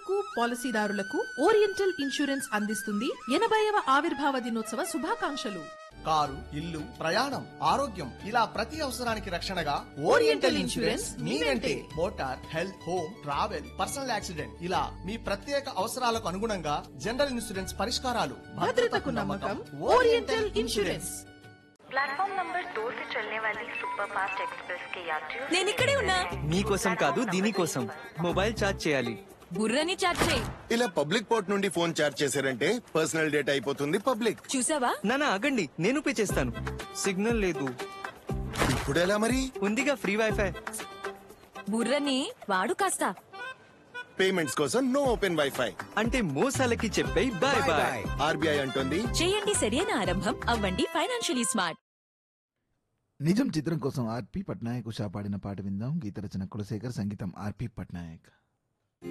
రైతులకు పాలసీదారులకు oriental insurance అందిస్తుంది ఎనభైవ ఆవిర్భావ దినోత్సవ శుభాకాంక్షలు కారు ఇల్లు ప్రయాణం ఆరోగ్యం ఇలా ప్రతి అవసరానికి రక్షణగా ఓరియంటల్ ఇన్సూరెన్స్ మీ వెంటే motor health home travel personal accident ఇలా మీ ప్రత్యేక అవసరాలకు అనుగుణంగా జనరల్ ఇన్సూరెన్స్ పరిష్కారాలు భద్రతకు నమ్మకం ఓరియంటల్ ఇన్సూరెన్స్ प्लेटफॉर्म नंबर दो से चलने वाली सुपरफास्ट एक्सप्रेस के यात्रियों నేను ఇక్కడే ఉన్నా మీకోసం కాదు దీనికోసం మొబైల్ ఛార్జ్ చేయాలి బుర్రని చాట్ చేయి ఇలా పబ్లిక్ పోర్ట్ నుండి ఫోన్ చార్జ్ చేశారంటే పర్సనల్ డేటా అయిపోతుంది పబ్లిక్ చూసావా నానా ఆగండి నేను పే చేస్తాను సిగ్నల్ లేదు ఇప్పుడు ఎలా మరి ఉందిగా ఫ్రీ వైఫై బుర్రని వాడు కాస్త పేమెంట్స్ కోసం నో ఓపెన్ వైఫై అంటే మోసాలకి చెప్పే బాయ్ బాయ్ ఆర్బీఐ అంటోంది చేయండి సరైన ఆరంభం అవ్వండి ఫైనాన్షియలీ స్మార్ట్ నిజం చిత్రం కోసం ఆర్పి పట్నాయక్ ఉషా పాడిన పాట విందాం గీత రచన కులశేఖర్ సంగీతం ఆర్పి పట్నాయక్